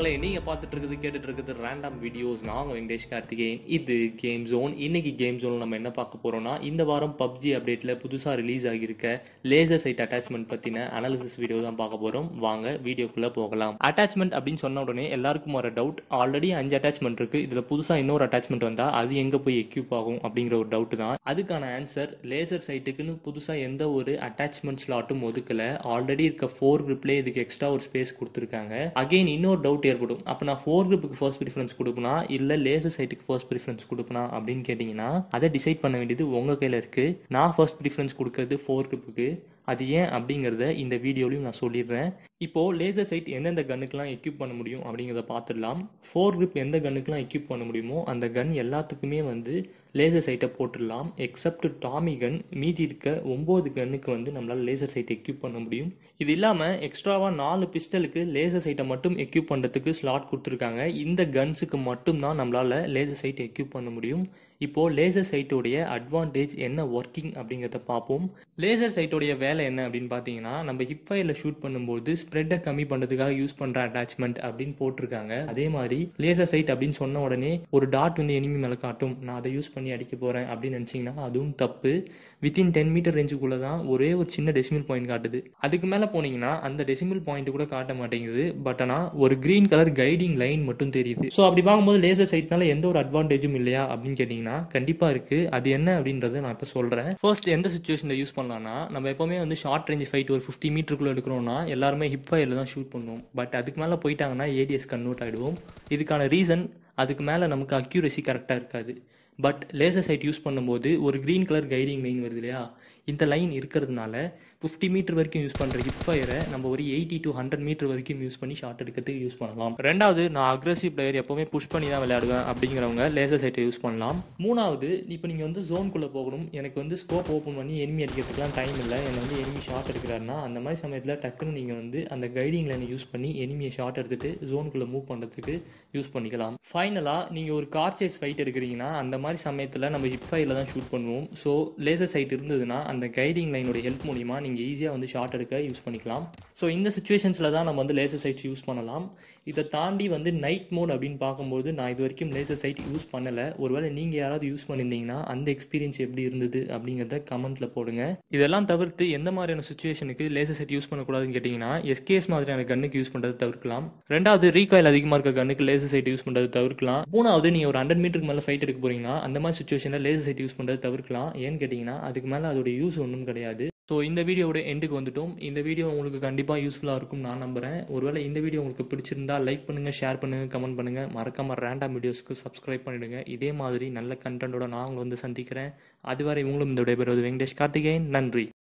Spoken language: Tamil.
மக்களே நீங்க பார்த்துட்டு இருக்குது கேட்டுட்டு இருக்குது ரேண்டம் வீடியோஸ் நான் வெங்கடேஷ் கார்த்திகேயன் இது கேம் ஜோன் இன்னைக்கு கேம் ஜோன் நம்ம என்ன பார்க்க போறோம்னா இந்த வாரம் பப்ஜி அப்டேட்ல புதுசா ரிலீஸ் ஆகியிருக்க லேசர் சைட் அட்டாச்மெண்ட் பத்தின அனாலிசிஸ் வீடியோ தான் பார்க்க போறோம் வாங்க வீடியோக்குள்ள போகலாம் அட்டாச்மெண்ட் அப்படின்னு சொன்ன உடனே எல்லாருக்கும் வர டவுட் ஆல்ரெடி அஞ்சு அட்டாச்மெண்ட் இருக்கு இதுல புதுசா இன்னொரு அட்டாச்மெண்ட் வந்தா அது எங்க போய் எக்யூப் ஆகும் அப்படிங்கிற ஒரு டவுட் தான் அதுக்கான ஆன்சர் லேசர் சைட்டுக்குன்னு புதுசா எந்த ஒரு அட்டாச்மெண்ட் ஸ்லாட்டும் ஒதுக்கல ஆல்ரெடி இருக்க ஃபோர் குரூப்லேயே இதுக்கு எக்ஸ்ட்ரா ஒரு ஸ்பேஸ் கொடுத்துருக்காங்க அகைன் இன்னொரு டவுட் ஏற்படும் அப்போ நான் ஃபோர் குரூப்புக்கு ஃபர்ஸ்ட் ப்ரிஃபரன்ஸ் கொடுப்பனா இல்லை லேசர் சைட்டுக்கு ஃபர்ஸ்ட் ப்ரிஃபரன்ஸ் கொடுப்பனா அப்படின்னு கேட்டிங்கன்னா அதை டிசைட் பண்ண வேண்டியது உங்கள் கையில் இருக்குது நான் ஃபர்ஸ்ட் ப்ரிஃபரன்ஸ் கொடுக்கறது ஃபோர் குரூப்புக்கு அது ஏன் அப்படிங்கிறத இந்த வீடியோலையும் நான் சொல்லிடுறேன் இப்போ லேசர் சைட் எந்தெந்த கன்னுக்கெல்லாம் எக்யூப் பண்ண முடியும் அப்படிங்கிறத பார்த்துடலாம் ஃபோர் குரூப் எந்த கன்னுக்கெல்லாம் எக்யூப் பண்ண முடியுமோ அந்த கன் எல்லாத்துக்குமே வந்து லேசர் சைட்டை போட்டுடலாம் எக்ஸப்ட் டாமி கன் மீதி இருக்க ஒம்பது கன்னுக்கு வந்து நம்மளால் லேசர் சைட் எக்யூப் பண்ண முடியும் இது இல்லாமல் எக்ஸ்ட்ராவாக நாலு பிஸ்டலுக்கு லேசர் சைட்டை மட்டும் எக்யூப் பண்ணுறதுக்கு ஸ்லாட் கொடுத்துருக்காங்க இந்த கன்ஸுக்கு மட்டும்தான் நம்மளால் லேசர் சைட் எக்யூப் பண்ண முடியும் இப்போ லேசர் சைட்டோடைய அட்வான்டேஜ் என்ன ஒர்க்கிங் அப்படிங்கிறத பார்ப்போம் லேசர் சைட்டோடைய வேலை என்ன அப்படின்னு பார்த்தீங்கன்னா நம்ம ஹிப் ஃபயரில் ஷூட் பண்ணும்போது ஸ்ப்ரெட்டை கம்மி பண்ணுறதுக்காக யூஸ் பண்ணுற அட்டாச்மெண்ட் அப்படின்னு போட்டிருக்காங்க அதே மாதிரி லேசர் சைட் அப்படின்னு சொன்ன உடனே ஒரு டாட் வந்து எனிமி மேலே காட்டும் நான் அதை யூஸ் பண்ணி அடிக்க போகிறேன் அப்படின்னு நினச்சிங்கன்னா அதுவும் தப்பு வித்தின் டென் மீட்டர் ரேஞ்சுக்குள்ளே தான் ஒரே ஒரு சின்ன டெசிமல் பாயிண்ட் காட்டுது அதுக்கு மேலே போனீங்கன்னா அந்த டெசிமல் பாயிண்ட் கூட காட்ட மாட்டேங்குது பட் ஆனால் ஒரு கிரீன் கலர் கைடிங் லைன் மட்டும் தெரியுது ஸோ அப்படி பார்க்கும்போது லேசர் சைட்னால எந்த ஒரு அட்வான்டேஜும் இல்லையா அப்படின்னு கேட்டிங்கன்னா கண்டிப்பாக இருக்குது அது என்ன அப்படின்றத நான் இப்போ சொல்கிறேன் ஃபர்ஸ்ட் எந்த சுச்சுவேஷனில் யூஸ் பண்ணலாம்னா நம்ம எப்போவுமே வந்து ஷார்ட் ரேஞ்ச் ஃபைட் ஒரு ஃபிஃப்டி மீட்டருக்குள்ளே எடுக்கிறோம்னா எல்லாருமே ஹிப் ஃபயரில் தான் ஷூட் பண்ணுவோம் பட் அதுக்கு மேலே போயிட்டாங்கன்னா ஏடிஎஸ் கன்வெர்ட் ஆகிடுவோம் இதுக்கான ரீசன் அதுக்கு மேலே நமக்கு அக்யூரசி கரெக்டாக இருக்காது பட் லேசர் சைட் யூஸ் பண்ணும்போது ஒரு க்ரீன் கலர் கைடிங் லைன் வருது இல்லையா இந்த லைன் இருக்கிறதுனால ஃபிஃப்டி மீட்டர் வரைக்கும் யூஸ் பண்ணுற ஹிப் ஃபயரை நம்ம ஒரு எயிட்டி டு ஹண்ட்ரட் மீட்டர் வரைக்கும் யூஸ் பண்ணி ஷார்ட் எடுக்கிறதுக்கு யூஸ் பண்ணலாம் ரெண்டாவது நான் அக்ரஸிவ் பிளேயர் எப்போவுமே புஷ் பண்ணி தான் விளையாடுவேன் அப்படிங்கிறவங்க லேசர் சைட்டை யூஸ் பண்ணலாம் மூணாவது இப்போ நீங்கள் வந்து ஜோனுக்குள்ளே போகணும் எனக்கு வந்து ஸ்கோப் ஓப்பன் பண்ணி எனிமி அடிக்கிறதுக்குலாம் டைம் இல்லை என்னை வந்து எனிமி ஷார்ட் எடுக்கிறாருன்னா அந்த மாதிரி சமயத்தில் டக்குன்னு நீங்கள் வந்து அந்த கைடிங் லைனை யூஸ் பண்ணி எனிமியை ஷார்ட் எடுத்துட்டு ஜோனுக்குள்ளே மூவ் பண்ணுறதுக்கு யூஸ் பண்ணிக்கலாம் ஃபைனலாக நீங்கள் ஒரு கார் சேஸ் ஃபைட் எடுக்கிறீங்கன்னா அந்த மாதிரி சமயத்தில் நம்ம ஹிப் ஃபைரில் தான் ஷூட் பண்ணுவோம் ஸோ லேசர் சைட் இருந்ததுன்னா அந்த கைடிங் லைனோட ஹெல்ப் மூலிமா நீங்கள் ஈஸியாக வந்து ஷார்ட் எடுக்க யூஸ் பண்ணிக்கலாம் ஸோ இந்த சுச்சுவேஷன்ஸில் தான் நம்ம வந்து லேசர் சைட்ஸ் யூஸ் பண்ணலாம் இதை தாண்டி வந்து நைட் மோட் அப்படின்னு பார்க்கும்போது நான் இது வரைக்கும் லேசர் சைட் யூஸ் பண்ணலை ஒருவேளை நீங்கள் யாராவது யூஸ் பண்ணியிருந்தீங்கன்னா அந்த எக்ஸ்பீரியன்ஸ் எப்படி இருந்தது அப்படிங்கிறத கமெண்ட்டில் போடுங்க இதெல்லாம் தவிர்த்து எந்த மாதிரியான சுச்சுவேஷனுக்கு லேசர் சைட் யூஸ் பண்ணக்கூடாதுன்னு கேட்டிங்கன்னா எஸ்கேஎஸ் மாதிரியான கன்னுக்கு யூஸ் பண்ணுறது தவிர்க்கலாம் ரெண்டாவது ரீகாயில் அதிகமாக இருக்க கன்னுக்கு லேசர் சைட் யூஸ் பண்ணுறது தவிர்க்கலாம் மூணாவது நீங்கள் ஒரு ஹண்ட்ரட் மீட்டருக்கு மேலே ஃபைட் எடுக்க போறீங்கன்னா அந்த மாதிரி சுச்சுவேஷனில் லேசர் சைட் யூஸ் பண்ணுறது தவிர்க்கலாம் ஏன்னு கேட்டிங்கன்னா அதுக்கு மேலே அதோட யூஸ் ஒன்றும் கிடையாது ஸோ இந்த வீடியோவோட எண்டுக்கு வந்துட்டோம் இந்த வீடியோ உங்களுக்கு கண்டிப்பாக யூஸ்ஃபுல்லாக இருக்கும் நான் நம்புறேன் ஒருவேளை இந்த வீடியோ உங்களுக்கு பிடிச்சிருந்தா லைக் பண்ணுங்கள் ஷேர் பண்ணுங்கள் கமெண்ட் பண்ணுங்கள் மறக்காம ரேண்டம் வீடியோஸ்க்கு சப்ஸ்கிரைப் பண்ணிடுங்க இதே மாதிரி நல்ல கண்டென்ட்டோட நான் உங்களை வந்து சந்திக்கிறேன் அதுவரை உங்களும் இந்த விடைபெறுவது வெங்கடேஷ் கார்த்திகேயன் நன்றி